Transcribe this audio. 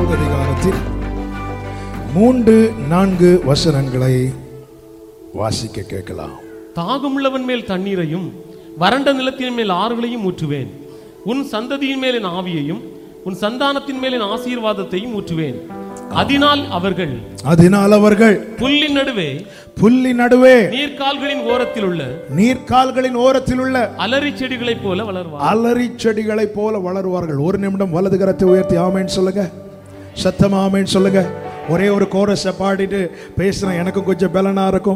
மூன்றாவது அதிகாரத்தில் மூன்று நான்கு வசனங்களை வாசிக்க கேட்கலாம் தாகமுள்ளவன் மேல் தண்ணீரையும் வறண்ட நிலத்தின் மேல் ஆறுகளையும் ஊற்றுவேன் உன் சந்ததியின் மேல் என் ஆவியையும் உன் சந்தானத்தின் மேல் என் ஆசீர்வாதத்தையும் ஊற்றுவேன் அதனால் அவர்கள் அதனால் அவர்கள் புல்லின் நடுவே புல்லி நடுவே நீர்க்கால்களின் ஓரத்தில் உள்ள நீர்க்கால்களின் ஓரத்தில் உள்ள அலரி செடிகளைப் போல வளர்வார் அலறி செடிகளைப் போல வளருவார்கள் ஒரு நிமிடம் வலது கரத்தை உயர்த்தி ஆமேன்னு சொல்லுங்க சத்தமா ஆமேன்னு சொல்லுங்க ஒரே ஒரு கோரஸை பாடிட்டு பேசுனா எனக்கும் கொஞ்சம் பலனா இருக்கும்